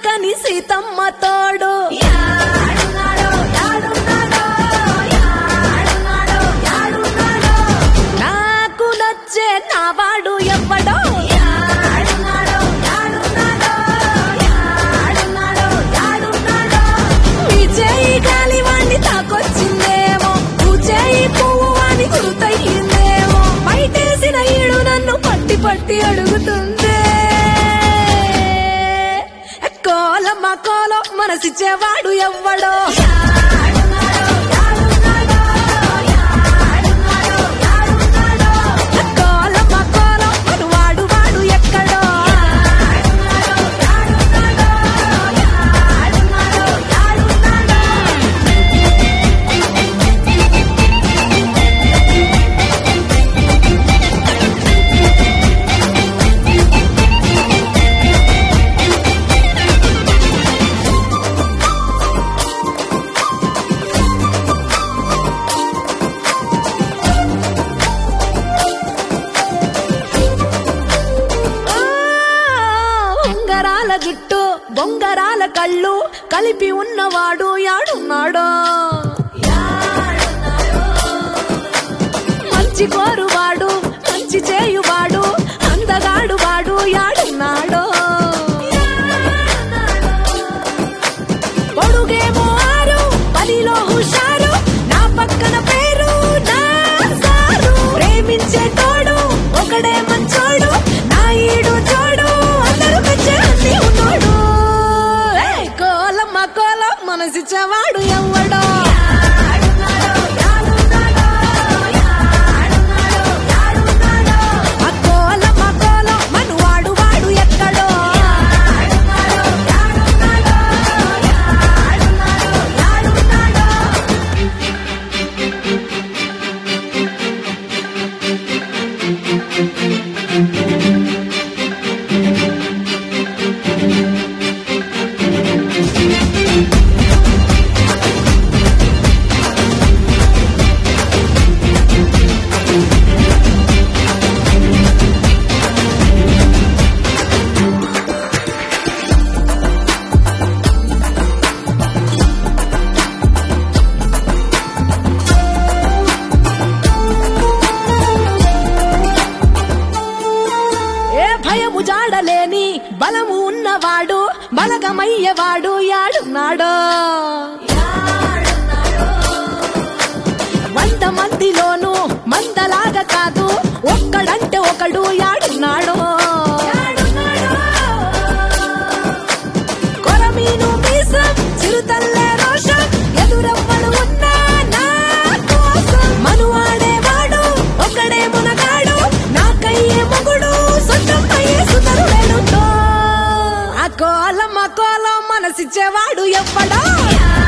చక్కని సీతమ్మ తోడు యాడున్నాడో, యాడున్నాడో, యాడున్నాడో, యాడున్నాడో. నాకు నచ్చే నా వాడు ఎవ్వడో యాడున్నాడో, యాడున్నాడో, యాడున్నాడో, యాడున్నాడో. ఈ చేయి గాలి వాణ్ణి తాకొచ్చిందేమో నువ్వు చేయి పువ్వు వాణ్ణి గుర్తయ్యిందేమో బయటేసిన ఈడు నన్ను పట్టి పట్టి అడుగుతుందే కోలమ్మ కోలం మనసిచ్చేవాడు ఎవ్వడో కోలమ్మ కోలం మనువాడు వాడు ఎక్కడో ఆ, ఉంగరాల జుట్టు బొంగరాల కళ్ళు కలిపి ఉన్నవాడు యాడున్నాడో మంచి కోరువాడు మంచి చేయువాడు అందగాడు వాడు యాడున్నాడో పొడుగేమో ఆరు పనిలో హుషారు నా పక్కన పేరు నా సారు ప్రేమించే తోడు ఒకడే మంచోడు నా ఈడు చోడు అందరూ మెచ్చే అన్ని ఉన్నోడు ఏయ్, కోలమ్మ కోలం మనసిచ్చేవాడు ఎవ్వడో ఆ కోలమ్మ కోలం మనువాడు వాడు ఎక్కడో ఏ భయము జాడలేని బలము ఉన్నవాడు బలగమయ్యేవాడు యాడున్నాడో వంద మందిలోను మందలాగా కాదు ఒక్కడంటే ఒకడు యాడున్నాడో కొరమీను మీసం చిరుతల్లే రోషం ఎదురవ్వడు ఉన్నా నా కోసం మనువాడేవాడు ఒకడే మునగాడు నాకయ్యే మొగుడు సొంతం అయ్యే సుతరుడేడుతో ఆ కోలం ఆ కోలం మనసిచ్చేవాడు ఎవ్వడో